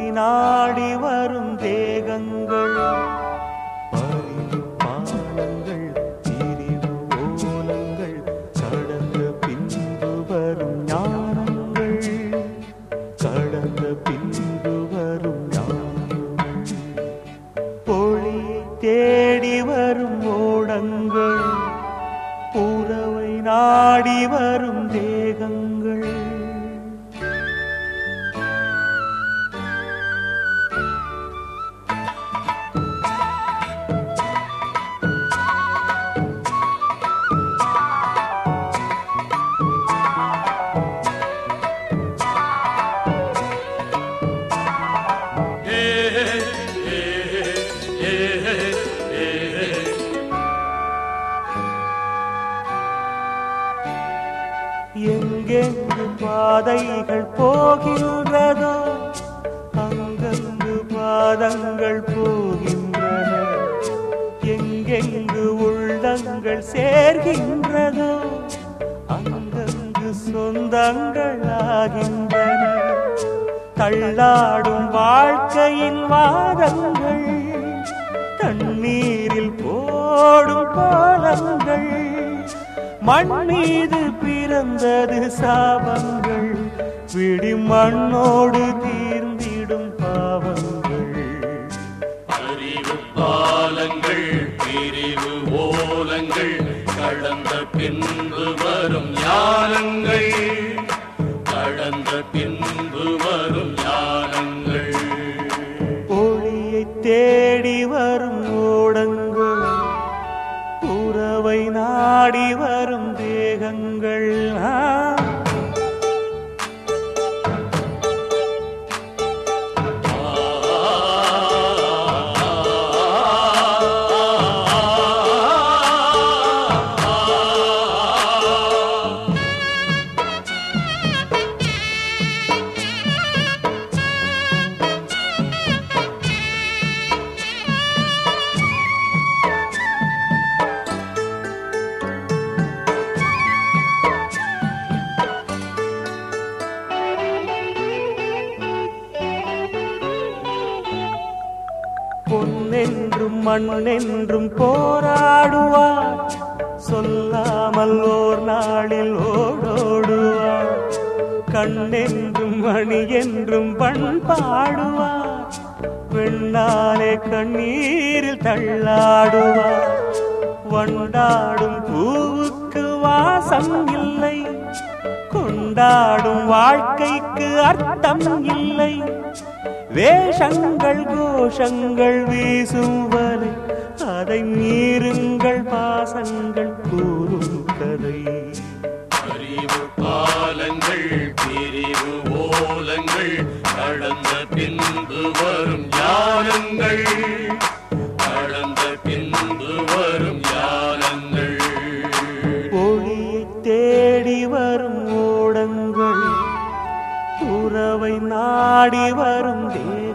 நாடி வரும் தேகங்கள் அறிவு பாலங்கள் பிரிவு ஓலங்கள் கடந்த பின்பு வரும் ஞானங்கள் கடந்த பின்பு வரும் ஞானங்கள் பொழியை தேடி வரும் ஓடங்கள் உறவை நாடி வரும் தேகங்கள் எங்கெங்கு பாதைகள் போகின்றதோ அங்கங்கு பாதங்கள் போகின்றன எங்கெங்கு உள்ளங்கள் சேர்கின்றதோ அங்கங்கு சொந்தங்கள் ஆகின்றன தள்ளாடும் வாழ்க்கையின் வாதங்கள் தண்ணீரில் போடும் கோலங்கள் மண் மீது பிறந்தது சாபங்கள் விடி மண்ணோடு தீர்ந்திடும் பாவங்கள் அறிவு பாலங்கள் பிரிவு ஓலங்கள் கடந்த பின்பு வரும் ஞானங்கள் கடந்த பின்பு வரும் ஞானங்கள் ஒளியை தேடி வரும் ஓடங்கள் உறவை நாடி வரும் தேகங்கள் ஆ. பொன்னென்றும் மண்ணென்றும் போராடுவார் சொல்லாமல் ஓர் நாளில் ஓடோடுவார் கண்ணென்றும் மணி என்றும் பண்பாடுவார் பெண்ணாலே கண்ணீரில் தள்ளாடுவார் வண்டாடும் பூவுக்கு வாசம் இல்லை கொண்டாடும் வாழ்க்கைக்கு அர்த்தம் இல்லை வேஷங்கள் கோஷங்கள் வீசும் வரை அதை மீறுங்கள் பாசங்கள் கூறும் கதை அறிவு பாலங்கள் பிரிவு ஓலங்கள் கடந்த பின்பு வரும் ஞானங்கள் கடந்த பின்பு வரும் ஞானங்கள் ஒளியை தேடி வரும் ஓடங்கள் உறவை நாடி வரும் தேவ